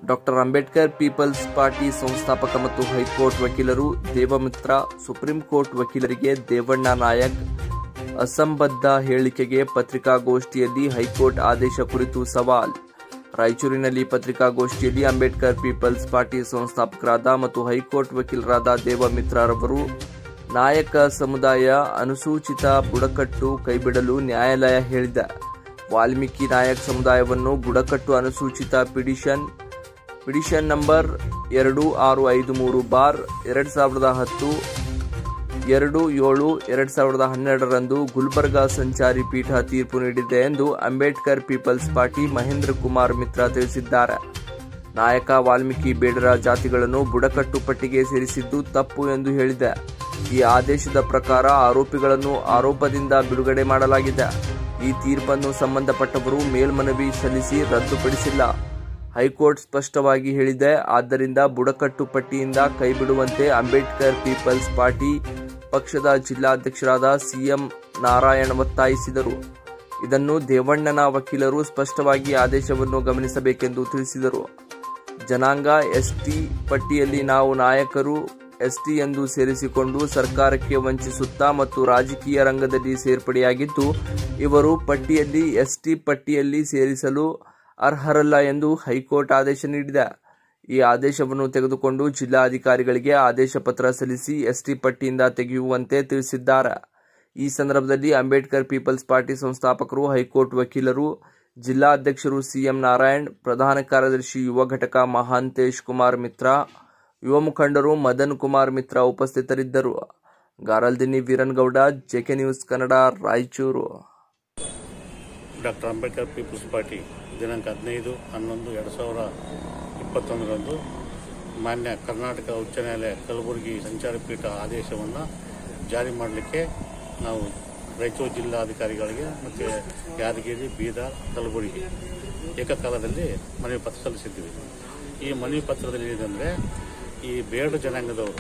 doctor Ambedkar people's party ಸಂಸ್ಥಾಪಕ ಮತ್ತು high court ವಕೀಲರು ದೇವಮಿತ್ರ ಸುಪ್ರೀಂ ಕೋರ್ಟ್ ವಕೀಲರಿಗೆ ದೇವಣ್ಣ ನಾಯಕ್ ಅಸಂಬದ್ಧ ಹೇಳಿಕೆಗೆ ಪತ್ರಿಕಾಗೋಷ್ಠಿಯಲ್ಲಿ ಹೈಕೋರ್ಟ್ ಆದೇಶ ಕುರಿತು ಸವಾಲ್ ರಾಯಚೂರಿನಲ್ಲಿ ಪತ್ರಿಕಾಗೋಷ್ಠಿಯಲ್ಲಿ ಅಂಬೇಡ್ಕರ್ ಪೀಪಲ್ಸ್ ಪಾರ್ಟಿ ಸಂಸ್ಥಾಪಕರಾದ ಮತ್ತು ಹೈಕೋರ್ಟ್ ವಕೀಲರಾದ ದೇವಮಿತ್ರರವರು ನಾಯಕ ಸಮುದಾಯ ಅನುಸೂಚಿತ ಬುಡಕಟ್ಟು ಕೈಬಿಡಲು ನ್ಯಾಯಾಲಯ ಹೇಳಿದೆ ವಾಲ್ಮೀಕಿ ನಾಯಕ್ ಸಮುದಾಯವನ್ನು ಬುಡಕಟ್ಟು ಅನುಸೂಚಿತ ಪಿಡಿಷನ್ ಪಿಡಿಷನ್ ನಂಬರ್ ಎರಡು ಆರು ಐದು ಮೂರು ಬಾರ್ ಎರಡು ಸಾವಿರದ ಹತ್ತು ಎರಡು ಏಳು ಎರಡು ಸಾವಿರದ ಹನ್ನೆರಡರಂದು ಗುಲ್ಬರ್ಗಾ ಸಂಚಾರಿ ಪೀಠ ತೀರ್ಪು ನೀಡಿದೆ ಎಂದು ಅಂಬೇಡ್ಕರ್ ಪೀಪಲ್ಸ್ ಪಾರ್ಟಿ ಮಹೇಂದ್ರ ಕುಮಾರ್ ಮಿತ್ರ ತಿಳಿಸಿದ್ದಾರೆ ನಾಯಕ ವಾಲ್ಮೀಕಿ ಬೇಡರ ಜಾತಿಗಳನ್ನು ಬುಡಕಟ್ಟು ಪಟ್ಟಿಗೆ ಸೇರಿಸಿದ್ದು ತಪ್ಪು ಎಂದು ಹೇಳಿದೆ ಈ ಆದೇಶದ ಪ್ರಕಾರ ಆರೋಪಿಗಳನ್ನು ಆರೋಪದಿಂದ ಬಿಡುಗಡೆ ಮಾಡಲಾಗಿದೆ ಈ ತೀರ್ಪನ್ನು ಸಂಬಂಧಪಟ್ಟವರು ಮೇಲ್ಮನವಿ ಸಲ್ಲಿಸಿ ರದ್ದುಪಡಿಸಿಲ್ಲ ಹೈಕೋರ್ಟ್ ಸ್ಪಷ್ಟವಾಗಿ ಹೇಳಿದೆ ಆದ್ದರಿಂದ ಬುಡಕಟ್ಟು ಪಟ್ಟಿಯಿಂದ ಕೈಬಿಡುವಂತೆ ಅಂಬೇಡ್ಕರ್ ಪೀಪಲ್ಸ್ ಪಾರ್ಟಿ ಪಕ್ಷದ ಜಿಲ್ಲಾಧ್ಯಕ್ಷರಾದ ಸಿಎಂ ನಾರಾಯಣ ಒತ್ತಾಯಿಸಿದರು ಇದನ್ನು ದೇವಣ್ಣನ ವಕೀಲರು ಸ್ಪಷ್ಟವಾಗಿ ಆದೇಶವನ್ನು ಗಮನಿಸಬೇಕೆಂದು ತಿಳಿಸಿದರು ಜನಾಂಗ ಎಸ್ಟಿ ಪಟ್ಟಿಯಲ್ಲಿ ನಾವು ನಾಯಕರು ಎಸ್ಟಿ ಎಂದು ಸೇರಿಸಿಕೊಂಡು ಸರ್ಕಾರಕ್ಕೆ ವಂಚಿಸುತ್ತಾ ಮತ್ತು ರಾಜಕೀಯ ರಂಗದಲ್ಲಿ ಸೇರ್ಪಡೆಯಾಗಿದ್ದು ಇವರು ಪಟ್ಟಿಯಲ್ಲಿ ಎಸ್ಟಿ ಪಟ್ಟಿಯಲ್ಲಿ ಸೇರಿಸಲು ಅರ್ಹರಲ್ಲ ಎಂದು ಹೈಕೋರ್ಟ್ ಆದೇಶ ನೀಡಿದೆ ಈ ಆದೇಶವನ್ನು ತೆಗೆದುಕೊಂಡು ಜಿಲ್ಲಾಧಿಕಾರಿಗಳಿಗೆ ಆದೇಶ ಪತ್ರ ಸಲ್ಲಿಸಿ ಎಸ್ಟಿ ಪಟ್ಟಿಯಿಂದ ತೆಗೆಯುವಂತೆ ತಿಳಿಸಿದ್ದಾರೆ ಈ ಸಂದರ್ಭದಲ್ಲಿ ಅಂಬೇಡ್ಕರ್ ಪೀಪಲ್ಸ್ ಪಾರ್ಟಿ ಸಂಸ್ಥಾಪಕರು ಹೈಕೋರ್ಟ್ ವಕೀಲರು ಜಿಲ್ಲಾಧ್ಯಕ್ಷರು ಸಿಎಂ ನಾರಾಯಣ್ ಪ್ರಧಾನ ಕಾರ್ಯದರ್ಶಿ ಯುವ ಘಟಕ ಮಹಾಂತೇಶ್ ಕುಮಾರ್ ಮಿತ್ರ ಯುವ ಮುಖಂಡರು ಮದನ್ ಕುಮಾರ್ ಮಿತ್ರ ಉಪಸ್ಥಿತರಿದ್ದರು Garaldini Veerangouda JK news Kannada Raichur doctor Ambedkar people's party ದಿನಾಂಕ ಹದಿನೈದು ಹನ್ನೊಂದು ಎರಡು ಸಾವಿರ ಇಪ್ಪತ್ತೊಂದರಂದು ಮಾನ್ಯ ಕರ್ನಾಟಕ ಉಚ್ಚ ನ್ಯಾಯಾಲಯ ಕಲಬುರಗಿ ಸಂಚಾರಿ ಪೀಠ ಆದೇಶವನ್ನು ಜಾರಿ ಮಾಡಲಿಕ್ಕೆ ನಾವು ರಾಯಚೂರು ಜಿಲ್ಲಾಧಿಕಾರಿಗಳಿಗೆ ಮತ್ತು ಯಾದಗಿರಿ ಬೀದರ್ ಕಲಬುರಗಿ ಏಕಕಾಲದಲ್ಲಿ ಮನವಿ ಪತ್ರ ಸಲ್ಲಿಸಿದ್ದೀವಿ ಈ ಮನವಿ ಪತ್ರದಲ್ಲಿ ಏನಿದೆ ಈ ಬೇಡ ಜನಾಂಗದವರು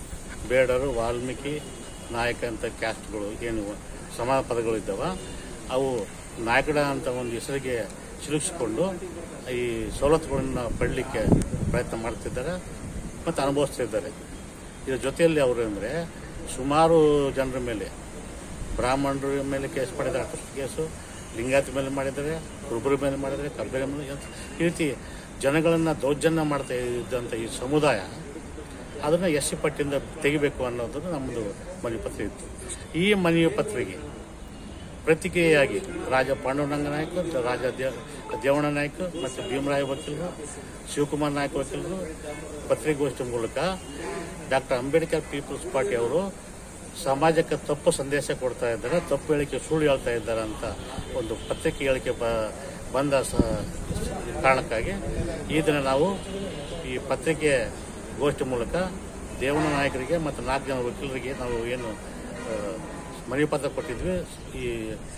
ಬೇಡರು ವಾಲ್ಮೀಕಿ ನಾಯಕ ಅಂತ ಕ್ಯಾಸ್ಟ್ಗಳು ಏನು ಸಮಾನ ಪದಗಳು ಇದ್ದಾವ ಅವು ನಾಯಕಡ ಅಂತ ಒಂದು ಹೆಸರಿಗೆ ಸಿಲುಕಿಸಿಕೊಂಡು ಈ ಸವಲತ್ತುಗಳನ್ನು ಪಡಲಿಕ್ಕೆ ಪ್ರಯತ್ನ ಮಾಡ್ತಿದ್ದಾರೆ ಮತ್ತು ಅನುಭವಿಸ್ತಿದ್ದಾರೆ ಇದರ ಜೊತೆಯಲ್ಲಿ ಅವರು ಅಂದರೆ ಸುಮಾರು ಜನರ ಮೇಲೆ ಬ್ರಾಹ್ಮಣರ ಮೇಲೆ ಕೇಸ್ ಮಾಡಿದ್ದಾರೆ ಅಷ್ಟು ಕೇಸು ಲಿಂಗಾಯತ ಮೇಲೆ ಮಾಡಿದ್ದಾರೆ ಕುರುಬರ ಮೇಲೆ ಮಾಡಿದ್ದಾರೆ ಕಬ್ಬಿರ ಮೇಲೆ ಅಂತ ಈ ರೀತಿ ಜನಗಳನ್ನು ದೌರ್ಜನ್ಯ ಮಾಡ್ತಾ ಇದ್ದಂಥ ಈ ಸಮುದಾಯ ಅದನ್ನು ಎಸ್ ಸಿ ಪಟ್ಟಿಯಿಂದ ತೆಗಿಬೇಕು ಅನ್ನೋದು ನಮ್ಮದು ಮನವಿ ಪತ್ರ ಇತ್ತು ಈ ಮನವಿ ಪತ್ರಿಕೆ ಪ್ರತಿಕ್ರಿಯೆಯಾಗಿ ರಾಜ ಪಾಂಡುರಂಗ ನಾಯ್ಕ ರಾಜ ದೇವ್ ದೇವಣ್ಣ ನಾಯ್ಕ ಮತ್ತು ಭೀಮರಾಯ ವಕೀಲರು ಶಿವಕುಮಾರ್ ನಾಯ್ಕ ವಕೀಲರು ಪತ್ರಿಕಾಗೋಷ್ಠಿ ಮೂಲಕ ಡಾಕ್ಟರ್ ಅಂಬೇಡ್ಕರ್ ಪೀಪಲ್ಸ್ ಪಾರ್ಟಿ ಅವರು ಸಮಾಜಕ್ಕೆ ತಪ್ಪು ಸಂದೇಶ ಕೊಡ್ತಾ ಇದ್ದಾರೆ ತಪ್ಪು ಹೇಳಿಕೆ ಸುಳ್ಳು ಹೇಳ್ತಾ ಇದ್ದಾರೆ ಅಂತ ಒಂದು ಪತ್ರಿಕೆ ಹೇಳಿಕೆ ಬ ಬಂದ ಸ ಕಾರಣಕ್ಕಾಗಿ ಈ ದಿನ ನಾವು ಈ ಪತ್ರಿಕೆ ಗೋಷ್ಠಿ ಮೂಲಕ ದೇವನ ನಾಯಕರಿಗೆ ಮತ್ತು ನಾಲ್ಕು ಜನ ವಕೀಲರಿಗೆ ನಾವು ಏನು ಆ, ಮನವಿ ಪತ್ರ ಕೊಟ್ಟಿದ್ವಿ ಈ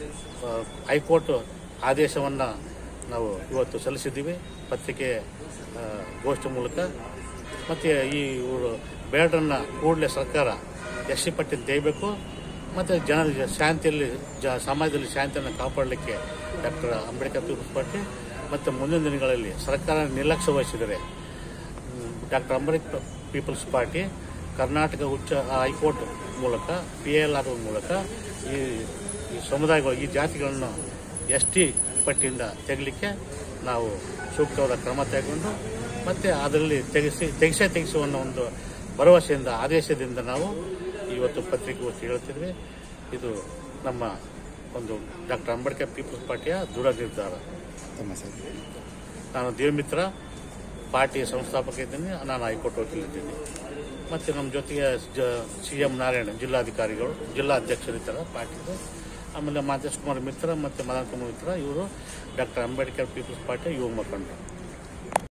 ಆ, ಹೈಕೋರ್ಟ್ ಆದೇಶವನ್ನು ನಾವು ಇವತ್ತು ಸಲ್ಲಿಸಿದ್ದೀವಿ ಪತ್ರಿಕೆ ಆ, ಗೋಷ್ಠಿ ಮೂಲಕ ಮತ್ತು ಈ ಇವರು ಬೇಡರನ್ನ ಕೂಡಲೇ ಸರ್ಕಾರ ಎಸ್ ಸಿ ಪಟ್ಟಿ ತೆಗಿಬೇಕು ಮತ್ತು ಜನರಿಗೆ ಶಾಂತಿಯಲ್ಲಿ ಜ ಸಮಾಜದಲ್ಲಿ ಶಾಂತಿಯನ್ನು ಕಾಪಾಡಲಿಕ್ಕೆ ಡಾಕ್ಟರ್ ಅಂಬೇಡ್ಕರ್ ಪೀಪಲ್ಸ್ ಪಾರ್ಟಿ ಮತ್ತು ಮುಂದಿನ ದಿನಗಳಲ್ಲಿ ಸರ್ಕಾರ ನಿರ್ಲಕ್ಷ್ಯ ವಹಿಸಿದರೆ doctor Ambedkar people's party Karnataka ಉಚ್ಚ ಹೈಕೋರ್ಟ್ ಮೂಲಕ ಪಿ ಎಲ್ ಆರ್ ಮೂಲಕ ಈ ಈ ಸಮುದಾಯಗಳು ಈ ಜಾತಿಗಳನ್ನು ಎಸ್ ಟಿ ಪಟ್ಟಿಯಿಂದ ತೆಗಲಿಕ್ಕೆ ನಾವು ಸೂಕ್ತವಾದ ಕ್ರಮ ತೆಗೆದುಕೊಂಡು ಮತ್ತು ಅದರಲ್ಲಿ ತೆಗೆಸಿ ತೆಗೆಸೇ ತೆಗೆಸುವ ಅನ್ನೋ ಒಂದು ಭರವಸೆಯಿಂದ ಆದೇಶದಿಂದ ನಾವು ಇವತ್ತು ಪತ್ರಿಕೆಗೋಷ್ಠಿ ಹೇಳ್ತಿದ್ವಿ ಇದು ನಮ್ಮ ಒಂದು ಡಾಕ್ಟರ್ ಅಂಬೇಡ್ಕರ್ ಪೀಪಲ್ಸ್ ಪಾರ್ಟಿಯ ದೃಢ ನಿರ್ಧಾರ ನಾನು ದೇವಮಿತ್ರ ಪಾರ್ಟಿಯ ಸಂಸ್ಥಾಪಕ ಇದ್ದೀನಿ ನಾನು ಹೈಕೋರ್ಟ್ ವಕೀಲ ಇದ್ದೀನಿ ಮತ್ತು ನಮ್ಮ ಜೊತೆಗೆ ಸಿ ಎಂ ನಾರಾಯಣ ಜಿಲ್ಲಾಧಿಕಾರಿಗಳು ಜಿಲ್ಲಾ ಅಧ್ಯಕ್ಷರಿದ್ದಾರೆ ಪಾರ್ಟಿದು ಆಮೇಲೆ ಮಾತೇಶ್ ಕುಮಾರ್ ಮಿತ್ರ ಮತ್ತು ಮದನ್ ಕುಮಾರ್ ಮಿತ್ರ ಇವರು ಡಾಕ್ಟರ್ ಅಂಬೇಡ್ಕರ್ ಪೀಪಲ್ಸ್ ಪಾರ್ಟಿಯ ಯುವ ಮುಖಂಡರು